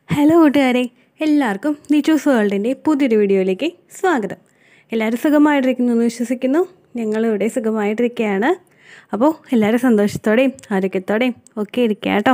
hello കൂട്ടുകാരെ എല്ലാവർക്കും നിച്ചൂസ് വേൾഡിൻ്റെ പുതിയൊരു വീഡിയോയിലേക്ക് സ്വാഗതം എല്ലാവരും സുഖമായിട്ടിരിക്കുന്നു എന്ന് വിശ്വസിക്കുന്നു ഞങ്ങളിവിടെ സുഖമായിട്ടിരിക്കുകയാണ് അപ്പോൾ എല്ലാവരും സന്തോഷത്തോടെയും ആരോഗ്യത്തോടെയും ഒക്കെ ഇരിക്കുക കേട്ടോ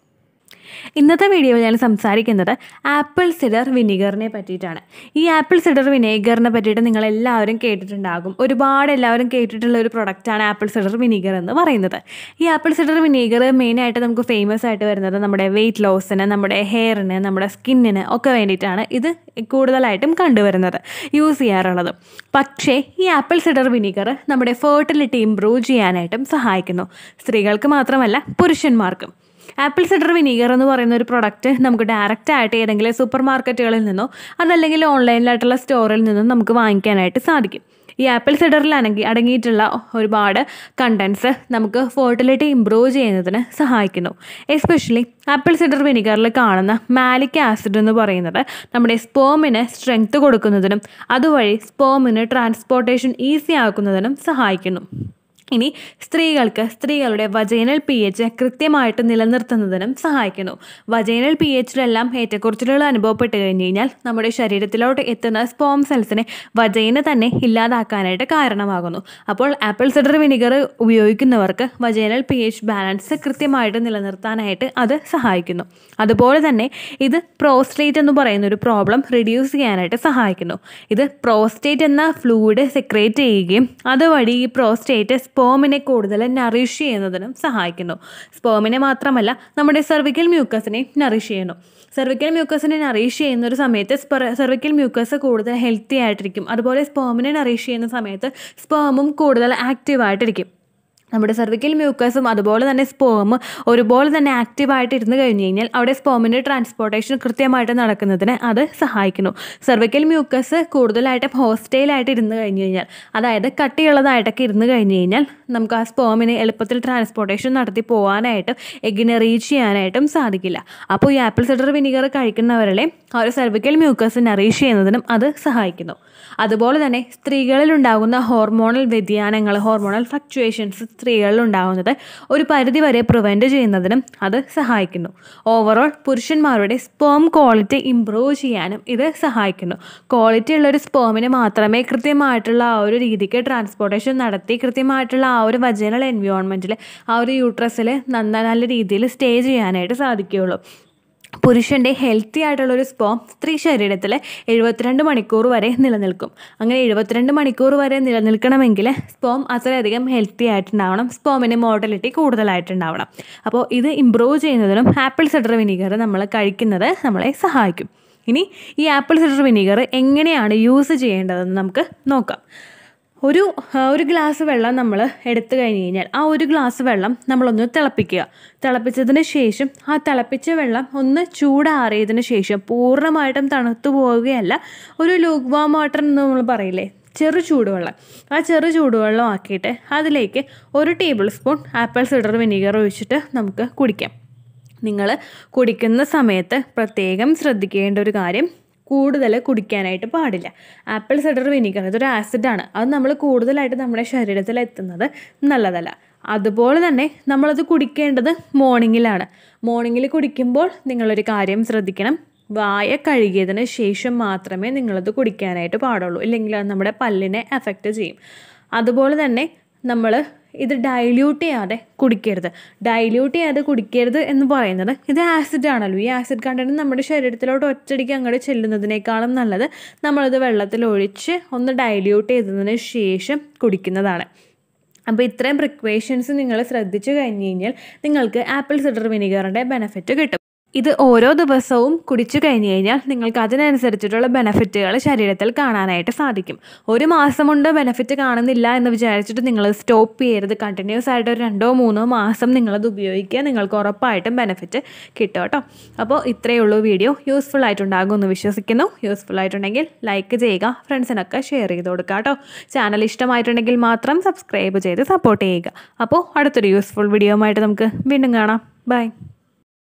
ഇന്നത്തെ വീഡിയോയിൽ ഞാൻ സംസാരിക്കുന്നത് ആപ്പിൾ സിഡർ വിനീഗറിനെ പറ്റിയിട്ടാണ് ഈ ആപ്പിൾ സിഡർ വിനീഗറിനെ പറ്റിയിട്ട് നിങ്ങൾ എല്ലാവരും കേട്ടിട്ടുണ്ടാകും ഒരുപാട് എല്ലാവരും കേട്ടിട്ടുള്ള ഒരു പ്രൊഡക്റ്റാണ് ആപ്പിൾ സിഡർ വിനീഗർ എന്ന് പറയുന്നത് ഈ ആപ്പിൾ സിഡർ വിനീഗർ മെയിനായിട്ട് നമുക്ക് ഫേമസ് ആയിട്ട് വരുന്നത് നമ്മുടെ വെയിറ്റ് ലോസിന് നമ്മുടെ ഹെയറിന് നമ്മുടെ സ്കിന്നിന് ഒക്കെ വേണ്ടിയിട്ടാണ് ഇത് കൂടുതലായിട്ടും കണ്ടുവരുന്നത് യൂസ് ചെയ്യാറുള്ളത് പക്ഷേ ഈ ആപ്പിൾ സിഡർ വിനീഗർ നമ്മുടെ ഫെർട്ടിലിറ്റി ഇമ്പ്രൂവ് ചെയ്യാനായിട്ടും സഹായിക്കുന്നു സ്ത്രീകൾക്ക് മാത്രമല്ല പുരുഷന്മാർക്കും ആപ്പിൾ സിഡർ വിനീഗർ എന്ന് പറയുന്ന ഒരു പ്രൊഡക്റ്റ് നമുക്ക് ഡയറക്റ്റ് ആയിട്ട് ഏതെങ്കിലും സൂപ്പർ മാർക്കറ്റുകളിൽ നിന്നോ അതല്ലെങ്കിൽ ഓൺലൈനിലായിട്ടുള്ള സ്റ്റോറിൽ നിന്നും നമുക്ക് വാങ്ങിക്കാനായിട്ട് സാധിക്കും ഈ ആപ്പിൾ സിഡറിലാണെങ്കിൽ അടങ്ങിയിട്ടുള്ള ഒരുപാട് കണ്ടൻസ് നമുക്ക് ഫെർട്ടിലിറ്റി ഇമ്പ്രൂവ് ചെയ്യുന്നതിന് സഹായിക്കുന്നു എസ്പെഷ്യലി ആപ്പിൾ സിഡർ വിനിഗറിൽ കാണുന്ന മാലിക് ആസിഡ് എന്ന് പറയുന്നത് നമ്മുടെ സ്പോമിന് സ്ട്രെങ്ത് കൊടുക്കുന്നതിനും അതുവഴി സ്പോമിന് ട്രാൻസ്പോർട്ടേഷൻ ഈസി ആക്കുന്നതിനും സഹായിക്കുന്നു ഇനി സ്ത്രീകൾക്ക് സ്ത്രീകളുടെ വജൈനൽ പി എച്ച് കൃത്യമായിട്ട് നിലനിർത്തുന്നതിനും സഹായിക്കുന്നു വജൈനൽ പി എച്ചിലെല്ലാം ഏറ്റക്കുറച്ചിലുകൾ അനുഭവപ്പെട്ട് കഴിഞ്ഞ് കഴിഞ്ഞാൽ നമ്മുടെ ശരീരത്തിലോട്ട് എത്തുന്ന സ്പോം സെൽസിനെ വജൈന തന്നെ ഇല്ലാതാക്കാനായിട്ട് കാരണമാകുന്നു അപ്പോൾ ആപ്പിൾ സിഡർ വിനിഗർ ഉപയോഗിക്കുന്നവർക്ക് വജൈനൽ പി എച്ച് ബാലൻസ് കൃത്യമായിട്ട് നിലനിർത്താനായിട്ട് അത് സഹായിക്കുന്നു അതുപോലെ തന്നെ ഇത് പ്രോസ്റ്റേറ്റ് എന്ന് പറയുന്ന ഒരു പ്രോബ്ലം റിഡ്യൂസ് ചെയ്യാനായിട്ട് സഹായിക്കുന്നു ഇത് പ്രോസ്റ്റേറ്റ് എന്ന ഫ്ലൂയിഡ് സെക്രേറ്റ് ചെയ്യുകയും അതുവഴി ഈ പ്രോസ്റ്റേറ്റ് സ്പോമിനെ കൂടുതൽ നറിഷ് ചെയ്യുന്നതിനും സഹായിക്കുന്നു സ്പോമിനെ മാത്രമല്ല നമ്മുടെ സെർവിക്കൽ മ്യൂക്കസിനെ നറിഷ് ചെയ്യുന്നു സെർവിക്കൽ മ്യൂക്കസിനെ നറീഷ് ചെയ്യുന്ന ഒരു സമയത്ത് സെർവിക്കൽ മ്യൂക്കസ് കൂടുതൽ ഹെൽത്തി ആയിട്ടിരിക്കും അതുപോലെ സ്പോമിനെ നറീഷ് ചെയ്യുന്ന സമയത്ത് സ്പോമും കൂടുതൽ ആക്റ്റീവായിട്ടിരിക്കും നമ്മുടെ സെർവിക്കൽ മ്യൂക്കസും അതുപോലെ തന്നെ സ്പോം ഒരുപോലെ തന്നെ ആക്റ്റീവായിട്ട് ഇരുന്ന് കഴിഞ്ഞ് കഴിഞ്ഞാൽ അവിടെ സ്പോമിൻ്റെ ട്രാൻസ്പോർട്ടേഷൻ കൃത്യമായിട്ട് നടക്കുന്നതിന് അത് സഹായിക്കുന്നു സെർവിക്കൽ മ്യൂക്കസ് കൂടുതലായിട്ട് ഹോസ്റ്റൈലായിട്ട് ഇരുന്ന് കഴിഞ്ഞ് കഴിഞ്ഞാൽ അതായത് കട്ടിയുള്ളതായിട്ടൊക്കെ ഇരുന്ന് കഴിഞ്ഞ് കഴിഞ്ഞാൽ നമുക്ക് ആ സ്പോമിന് എളുപ്പത്തിൽ ട്രാൻസ്പോർട്ടേഷൻ നടത്തി പോകാനായിട്ടും എഗിനെ റീച്ച് ചെയ്യാനായിട്ടും സാധിക്കില്ല അപ്പോൾ ഈ ആപ്പിൾ സിഡർ വിനിഗർ കഴിക്കുന്നവരെ ആ ഒരു സെർവിക്കൽ മ്യൂക്കസ് നറീഷ് ചെയ്യുന്നതിനും അത് സഹായിക്കുന്നു അതുപോലെ തന്നെ സ്ത്രീകളിൽ ഉണ്ടാകുന്ന ഹോർമോണൽ വ്യതിയാനങ്ങൾ ഹോർമോണൽ ഫ്ലക്ച്വേഷൻസ് സ്ത്രീകളിൽ ഉണ്ടാകുന്നത് ഒരു പരിധി വരെ പ്രിവെൻറ്റ് ചെയ്യുന്നതിനും അത് സഹായിക്കുന്നു ഓവറോൾ പുരുഷന്മാരുടെ സ്പേം ക്വാളിറ്റി ഇമ്പ്രൂവ് ചെയ്യാനും ഇത് സഹായിക്കുന്നു ക്വാളിറ്റി ഉള്ള ഒരു സ്പേമിന് മാത്രമേ കൃത്യമായിട്ടുള്ള ആ ഒരു രീതിക്ക് ട്രാൻസ്പോർട്ടേഷൻ നടത്തി കൃത്യമായിട്ടുള്ള ആ ഒരു വജനൽ എൻവയോൺമെൻറ്റിൽ ആ ഒരു യൂട്രസിൽ നന്ന നല്ല രീതിയിൽ സ്റ്റേ ചെയ്യാനായിട്ട് സാധിക്കുകയുള്ളൂ പുരുഷൻ്റെ ഹെൽത്തി ആയിട്ടുള്ള ഒരു സ്പോം സ്ത്രീ ശരീരത്തിൽ എഴുപത്തിരണ്ട് മണിക്കൂർ വരെ നിലനിൽക്കും അങ്ങനെ എഴുപത്തിരണ്ട് മണിക്കൂർ വരെ നിലനിൽക്കണമെങ്കിൽ സ്പോം അത്രയധികം ഹെൽത്തി ആയിട്ടുണ്ടാവണം സ്പോമിന് മോർട്ടലിറ്റി കൂടുതലായിട്ടുണ്ടാവണം അപ്പോൾ ഇത് ഇമ്പ്രൂവ് ചെയ്യുന്നതിനും ആപ്പിൾ സിഡർ വിനീഗർ നമ്മൾ കഴിക്കുന്നത് നമ്മളെ സഹായിക്കും ഇനി ഈ ആപ്പിൾ സിഡർ വിനീഗർ എങ്ങനെയാണ് യൂസ് ചെയ്യേണ്ടതെന്ന് നമുക്ക് നോക്കാം ഒരു ഒരു ഗ്ലാസ് വെള്ളം നമ്മൾ എടുത്തു കഴിഞ്ഞ് കഴിഞ്ഞാൽ ആ ഒരു ഗ്ലാസ് വെള്ളം നമ്മളൊന്ന് തിളപ്പിക്കുക തിളപ്പിച്ചതിന് ശേഷം ആ തിളപ്പിച്ച വെള്ളം ഒന്ന് ചൂടാറിയതിന് ശേഷം പൂർണ്ണമായിട്ടും തണുത്തു പോവുകയല്ല ഒരു ലൂക്ക് വാം വാട്ടർ എന്ന് നമ്മൾ പറയില്ലേ ചെറു ചൂടുവെള്ളം ആ ചെറു ചൂടുവെള്ളം ആക്കിയിട്ട് അതിലേക്ക് ഒരു tablespoon apple cider vinegar ഒഴിച്ചിട്ട് നമുക്ക് കുടിക്കാം നിങ്ങൾ കുടിക്കുന്ന സമയത്ത് പ്രത്യേകം ശ്രദ്ധിക്കേണ്ട ഒരു കാര്യം കൂടുതൽ കുടിക്കാനായിട്ട് പാടില്ല ആപ്പിൾ സിഡർ വിനീഗർ ഇതൊരു ആസിഡാണ് അത് നമ്മൾ കൂടുതലായിട്ട് നമ്മുടെ ശരീരത്തിൽ എത്തുന്നത് നല്ലതല്ല അതുപോലെ തന്നെ നമ്മളത് കുടിക്കേണ്ടത് മോർണിംഗിലാണ് മോർണിംഗിൽ കുടിക്കുമ്പോൾ നിങ്ങളൊരു കാര്യം ശ്രദ്ധിക്കണം വായ കഴുകിയതിന് ശേഷം മാത്രമേ നിങ്ങളത് കുടിക്കാനായിട്ട് പാടുള്ളൂ ഇല്ലെങ്കിൽ അത് നമ്മുടെ പല്ലിനെ എഫക്റ്റ് ചെയ്യും അതുപോലെ തന്നെ നമ്മൾ ഇത് ഡൈല്യൂട്ട് ചെയ്യാതെ കുടിക്കരുത് ഡൈല്യൂട്ട് ചെയ്യാതെ കുടിക്കരുത് എന്ന് പറയുന്നത് ഇത് ആസിഡ് ആണല്ലോ ഈ ആസിഡ് കണ്ടന്റ് നമ്മുടെ ശരീരത്തിലോട്ട് ഒറ്റടിക്ക് അങ്ങോട്ട് ചെല്ലുന്നതിനേക്കാളും നല്ലത് നമ്മളത് വെള്ളത്തിൽ ഒഴിച്ച് ഒന്ന് ഡൈല്യൂട്ട് ചെയ്തതിന് ശേഷം കുടിക്കുന്നതാണ് അപ്പോൾ ഇത്രയും പ്രിക്വേഷൻസ് നിങ്ങൾ ശ്രദ്ധിച്ചു കഴിഞ്ഞ് കഴിഞ്ഞാൽ നിങ്ങൾക്ക് ആപ്പിൾ സിഡർ വിനിഗറിൻ്റെ ബെനിഫിറ്റ് കിട്ടും ഇത് ഓരോ ദിവസവും കുടിച്ചു കഴിഞ്ഞ് കഴിഞ്ഞാൽ നിങ്ങൾക്ക് അതിനനുസരിച്ചിട്ടുള്ള ബെനഫിറ്റുകൾ ശരീരത്തിൽ കാണാനായിട്ട് സാധിക്കും ഒരു മാസം കൊണ്ട് ബെനഫിറ്റ് കാണുന്നില്ല എന്ന് വിചാരിച്ചിട്ട് നിങ്ങൾ സ്റ്റോപ്പ് ചെയ്യരുത് കണ്ടിന്യൂസ് ആയിട്ട് ഒരു രണ്ടോ മൂന്നോ മാസം നിങ്ങളത് ഉപയോഗിക്കുക നിങ്ങൾക്ക് ഉറപ്പായിട്ടും ബെനഫിറ്റ് കിട്ടും കേട്ടോ അപ്പോൾ ഇത്രയേ ഉള്ളൂ വീഡിയോ യൂസ്ഫുൾ ആയിട്ടുണ്ടാകും എന്ന് വിശ്വസിക്കുന്നു യൂസ്ഫുൾ ആയിട്ടുണ്ടെങ്കിൽ ലൈക്ക് ചെയ്യുക ഫ്രണ്ട്സിനൊക്കെ ഷെയർ ചെയ്ത് കൊടുക്കുക കേട്ടോ ചാനൽ ഇഷ്ടമായിട്ടുണ്ടെങ്കിൽ മാത്രം സബ്സ്ക്രൈബ് ചെയ്ത് സപ്പോർട്ട് ചെയ്യുക അപ്പോൾ അടുത്തൊരു യൂസ്ഫുൾ വീഡിയോ ആയിട്ട് നമുക്ക് വീണ്ടും കാണാം ബൈ